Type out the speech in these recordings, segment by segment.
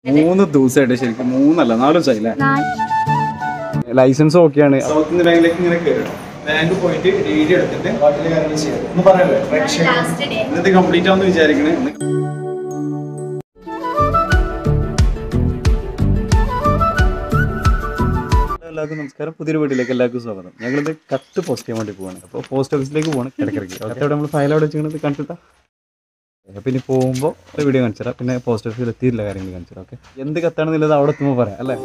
മൂന്ന് ദിവസമായിട്ട് ശരിക്കും മൂന്നല്ല നാല് ദിവസമായി അല്ലേ നാല് ലൈസൻസ് ഓക്കെയാണ് സൗത്ത് ഇന്ത്യൻ ബാങ്കിലേക്ക് ഇങ്ങനെ കയറണം ബാങ്ക് പോയിട്ട് ഡി എടുത്തിട്ട് ബാക്കിയുള്ള കാര്യങ്ങൾ ചെയ്യാം ഒന്ന് പറയല്ലേ ലാസ്റ്റ് ഡേ ഇന്നത്തെ കംപ്ലീറ്റ് ആവുമെന്ന് വിചാരിക്കണേ ഇന്ന് എല്ലാവർക്കും നമസ്കാരം പുതിയൊരു വീട്ടിലേക്ക് എല്ലാവർക്കും സ്വാഗതം ഞങ്ങളിത് കത്ത് പോസ്റ്റ് ചെയ്യാൻ വേണ്ടി പോവാണ് അപ്പോൾ പോസ്റ്റ് ഓഫീസിലേക്ക് പോവാണ് ഇടയ്ക്കിടയ്ക്ക് കത്ത് അവിടെ നമ്മൾ ഫയൽ അവിടെ വെച്ചിട്ട് കണ്ടിട്ടാ അപ്പോൾ ഇനി പോകുമ്പോൾ ഒരു വീഡിയോ കാണിച്ചു തരാം പിന്നെ പോസ്റ്റ് ഓഫീസിൽ എത്തിയില്ല കാര്യങ്ങൾ കാണിച്ചു തരാം ഓക്കെ എന്ത് കത്താണെന്നുള്ളത് അവിടെ എത്തുമ്പോൾ പറയാം അല്ലേ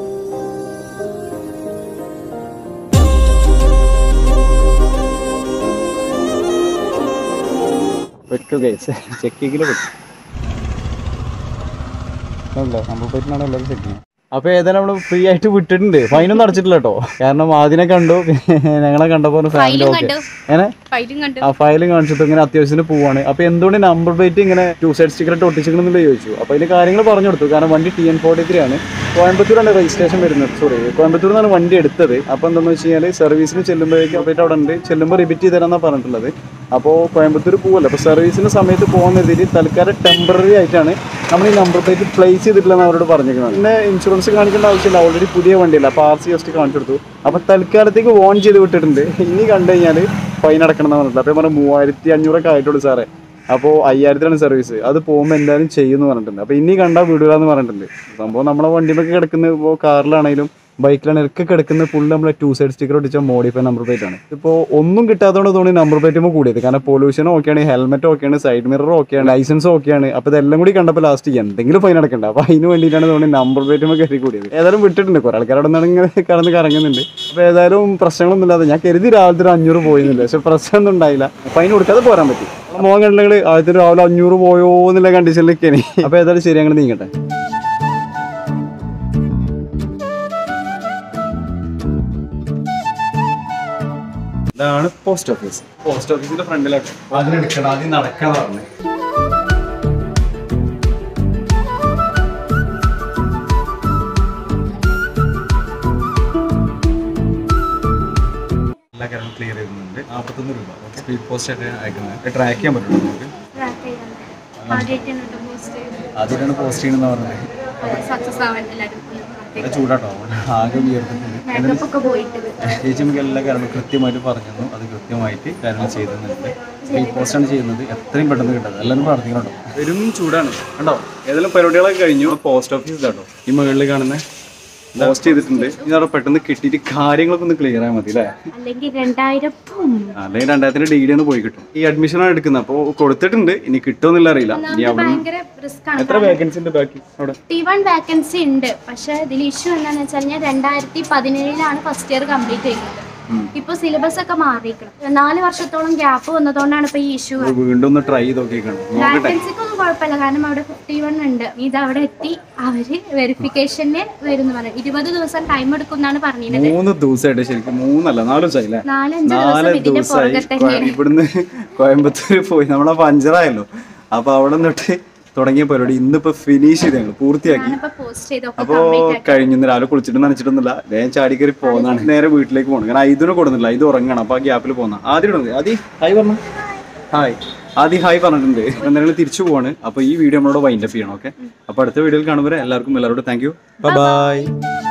വെക്കുക ചെക്കിങ്ങിൽ വെക്കും നമ്മൾ പറ്റുന്നതാണ് എല്ലാവരും ചെക്ക് ചെയ്യും അപ്പോൾ ഏതായാലും നമ്മൾ ഫ്രീ ആയിട്ട് വിട്ടിട്ടുണ്ട് ഫൈനൊന്നും അടച്ചിട്ടില്ല കേട്ടോ കാരണം ആദ്യനെ കണ്ടു പിന്നെ ഞങ്ങളെ കണ്ടപ്പോൾ ഫാമിലി ഫയലും ഓക്കെ കണ്ടു ഏനെ ഫയലും കണ്ടു ആ ഫയലും കാണിച്ചിട്ട് ഇങ്ങനെ അത്യാവശ്യത്തിന് പോവാണ് അപ്പോൾ എന്തുകൊണ്ട് നമ്പർ പ്ലേറ്റ് ഇങ്ങനെ ടു സൈഡ് സ്റ്റിക്കർ ഇട്ട് ഒട്ടിച്ചിരിക്കണമെന്നില്ല ചോദിച്ചു അപ്പോൾ അതിന് കാര്യങ്ങൾ പറഞ്ഞു കൊടുത്തു കാരണം വണ്ടി ടി എൻ ഫോർട്ടി ത്രീ ആണ് കോയമ്പത്തൂരാണ് രജിസ്ട്രേഷൻ വരുന്നത് സോറി കോയമ്പത്തൂർ നിന്നാണ് വണ്ടി എടുത്തത് അപ്പോൾ എന്താണെന്ന് വെച്ച് കഴിഞ്ഞാൽ സർവീസിന് ചെല്ലുമ്പോഴേക്കും അപ്ഡേറ്റ് അവിടെ ഉണ്ട് ചെല്ലുമ്പോൾ റിപ്പീറ്റ് ചെയ്ത് തരാമെന്നാണ് പറഞ്ഞിട്ടുള്ളത് അപ്പോൾ കോയമ്പത്തൂർ പോകല്ലോ അപ്പോൾ സർവീസിൻ്റെ സമയത്ത് പോകുന്ന രീതിയിൽ തൽക്കാലം ടെമ്പററി ആയിട്ടാണ് നമ്മൾ ഈ നമ്പർ പ്ലേറ്റ് പ്ലേസ് ചെയ്തിട്ടില്ലെന്ന് അവരോട് പറഞ്ഞിരിക്കുന്നത് പിന്നെ ഇൻഷുറൻസ് കാണിക്കേണ്ട ആവശ്യമില്ല ഓൾറെഡി പുതിയ വണ്ടിയല്ല അപ്പോൾ ആർ സി എസ് ടി കാണിച്ചു കൊടുത്തു അപ്പോൾ തൽക്കാലത്തേക്ക് ഓൺ ചെയ്ത് വിട്ടിട്ടുണ്ട് ഇനി കണ്ടു കഴിഞ്ഞാൽ ഫൈൻ അടക്കണം എന്ന് പറഞ്ഞിട്ട് അപ്പോൾ ഞാൻ പറഞ്ഞു മൂവായിരത്തി അഞ്ഞൂറൊക്കെ ആയിട്ടുള്ളൂ സാറേ അപ്പോൾ അയ്യായിരത്തിലാണ് സർവീസ് അത് പോകുമ്പോൾ എന്തായാലും ചെയ്യുമെന്ന് പറഞ്ഞിട്ടുണ്ട് അപ്പോൾ ഇനി കണ്ടാൽ വിടുക എന്ന് പറഞ്ഞിട്ടുണ്ട് സംഭവം നമ്മളെ വണ്ടിമൊക്കെ കിടക്കുന്ന ഇപ്പോൾ കാറിലാണെങ്കിലും ബൈക്കിലാണ് ഒക്കെ കിടക്കുന്ന ഫുൾ നമ്മളെ ടു സൈഡ് സ്റ്റിക്കർ ഒട്ടിച്ച മോഡിഫൈ നമ്പർ പ്ലേറ്റ് ആണ് ഇപ്പോൾ ഒന്നും കിട്ടാത്തതുകൊണ്ട് തോന്നി നമ്പർ പ്ലേറ്റുമ്പോൾ കൂടിയത് കാരണം പൊല്യൂഷൻ ഓക്കെയാണ് ഹെൽമെറ്റ് ഓക്കെയാണ് സൈഡ് മിറർ ഓക്കെയാണ് ലൈസൻസ് ഓക്കെയാണ് അപ്പോൾ ഇതെല്ലാം കൂടി കണ്ടപ്പോൾ ലാസ്റ്റ് എന്തെങ്കിലും ഫൈൻ അടക്കണ്ട അപ്പോൾ അതിന് വേണ്ടിയിട്ടാണ് തോന്നി നമ്പർ പ്ലേറ്റുമ്പോൾ കയറി കൂടിയത് ഏതായാലും വിട്ടിട്ടുണ്ട് കുറേ ആൾക്കാർ അവിടെ നിന്നാണ് ഇങ്ങനെ കടന്ന് കറങ്ങുന്നുണ്ട് അപ്പോൾ ഏതായാലും പ്രശ്നങ്ങളൊന്നും ഇല്ലാതെ ഞാൻ കരുതി രാവിലത്തെ ഒരു അഞ്ഞൂറ് പോയിരുന്നില്ല പക്ഷെ പ്രശ്നമൊന്നും ഉണ്ടായില്ല ഫൈൻ കൊടുക്കാതെ പോരാൻ പറ്റി മോൻ കണ്ടെങ്കിൽ ആദ്യത്തെ രാവിലെ അഞ്ഞൂറ് പോയോ എന്നുള്ള കണ്ടീഷനിലൊക്കെയാണ് അപ്പോൾ ഏതായാലും ശരി അങ്ങനെ നീങ്ങട്ടെ ഇതാണ് പോസ്റ്റ് ഓഫീസ് പോസ്റ്റ് ഓഫീസിന്റെ ഫ്രണ്ടിലാട്ടോ അതിനെടുക്കണം ആദ്യം നടക്കാൻ പറഞ്ഞു എല്ലാ കാര്യങ്ങളും ക്ലിയർ ചെയ്യുന്നുണ്ട് നാൽപ്പത്തൊന്ന് രൂപ സ്പീഡ് പോസ്റ്റ് ആയിട്ട് അയക്കുന്നത് ട്രാക്ക് ചെയ്യാൻ പറ്റുള്ളൂ നമുക്ക് ട്രാക്ക് ചെയ്യാൻ ആദ്യമായിട്ടാണ് കേട്ടോ പോസ്റ്റ് ചെയ്തത് അതിനാണ് പോസ്റ്റ് ചെയ്യണമെന്ന് പറഞ്ഞത് സക്സസ് ആവാൻ എല്ലാവരും നല്ല ചൂടാട്ടോ ആകെ ഉയർത്തിട്ടുണ്ട് മേക്കപ്പ് ഒക്കെ പോയിട്ട് ചേച്ചി നമുക്ക് എല്ലാ കാര്യങ്ങളും കൃത്യമായിട്ട് പറഞ്ഞു തന്നു അത് കൃത്യമായിട്ട് കാര്യങ്ങൾ ചെയ്തു തന്നിട്ടുണ്ട് സ്പീഡ് പോസ്റ്റാണ് ചെയ്യുന്നത് എത്രയും പെട്ടെന്ന് കിട്ടുന്നത് എല്ലാവരും പ്രാർത്ഥിക്കണം കേട്ടോ വെറും ചൂടാണ് കണ്ടോ ഏതെങ്കിലും പരിപാടികളൊക്കെ കഴിഞ്ഞു പോസ്റ്റ് ഓഫീസ് കേട്ടോ ഈ മുകളിൽ കാണുന്ന പോസ്റ്റ് ചെയ്തിട്ടുണ്ട് ഇതവിടെ പെട്ടെന്ന് കിട്ടിയിട്ട് കാര്യങ്ങളൊക്കെ ഒന്ന് ക്ലിയർ ആയാൽ മതി അല്ലേ അല്ലെങ്കിൽ രണ്ടായിരം ഉം. അല്ലെങ്കിൽ രണ്ടായിരത്തിന്റെ ഡി ഡി ഒന്ന് പോയി കിട്ടും ഈ അഡ്മിഷനാണ് എടുക്കുന്നത് അപ്പോൾ കൊടുത്തിട്ടുണ്ട് ഇനി കിട്ടുമെന്നില്ല അറിയില്ല ഇനി അവിടെ ഭയങ്കര റിസ്ക് ആണ് എത്ര വേക്കൻസി ഉണ്ട് ബാക്കി അവിടെ ടി വൺ വാക്കൻസി ഉണ്ട് പക്ഷെ ഇതിൽ ഇഷ്യൂ എന്താണെന്ന് വെച്ച് കഴിഞ്ഞാൽ രണ്ടായിരത്തി പതിനേഴിലാണ് ഫസ്റ്റ് ഇയർ കംപ്ലീറ്റ് ചെയ്യുന്നത് ഇപ്പൊ സിലബസ് ഒക്കെ മാറിയിരിക്കണം നാല് വർഷത്തോളം ഗ്യാപ്പ് വന്നതുകൊണ്ടാണ് ഇപ്പൊ ഈ ഇഷ്യൂ അപ്പോൾ വീണ്ടും ഒന്ന് ട്രൈ ചെയ്ത് നോക്കിയേക്കണം നോക്കട്ടെ വാക്കൻസിക്ക് ഒന്നും കുഴപ്പമില്ല കാരണം അവിടെ ഫിഫ്റ്റി വൺ ഉണ്ട് ഇത് അവിടെ എത്തി അവര് വെരിഫിക്കേഷന് വരുന്നു പറഞ്ഞു ഇരുപത് ദിവസം ടൈം എടുക്കും എന്നാണ് പറഞ്ഞത് മൂന്ന് ദിവസമായിട്ട് ശരിക്കും മൂന്നല്ല നാല് ദിവസമായി അല്ലേ നാലഞ്ച് നാല് ദിവസം ഇതിന്റെ ദിവസമായി പുറകെ തന്നെയാണ് ഇവിടുന്ന് കോയമ്പത്തൂർ പോയി നമ്മളെ പഞ്ചറായല്ലോ അപ്പൊ അവിടെ നിന്നിട്ട് തുടങ്ങിയ പരിപാടി ഇന്നിപ്പോ ഫിനിഷ് ചെയ്ത് ഞങ്ങൾ പൂർത്തിയാക്കി ഞാനിപ്പോ പോസ്റ്റ് ചെയ്തൊക്കെ അപ്പോ കഴിഞ്ഞു ഇന്ന് രാവിലെ കുളിച്ചിട്ട് നനച്ചിട്ടൊന്നുമില്ല വേഗം ചാടി കയറി പോകുന്നതാണ് നേരെ വീട്ടിലേക്ക് പോകണം കാരണം ഇതിനെ കൊടുന്നില്ല ഇത് ഉറങ്ങണം അപ്പൊ ആ ഗ്യാപ്പിൽ പോകുന്ന ആദ്യം ഇടുന്നത് ആദ്യ ഹായ് പറഞ്ഞു ഹായ് ആദ്യം ഹായ് പറഞ്ഞിട്ടുണ്ട് എന്തായാലും തിരിച്ചു പോവാണ് അപ്പൊ ഈ വീഡിയോ നമ്മളോട് വൈൻഡപ്പ് ചെയ്യണം ഓക്കെ അപ്പൊ അടുത്ത വീഡിയോയിൽ കാണുമ്പോൾ എല്ലാവർക്കും എല്ലാവരോടും താങ്ക് യു ബൈ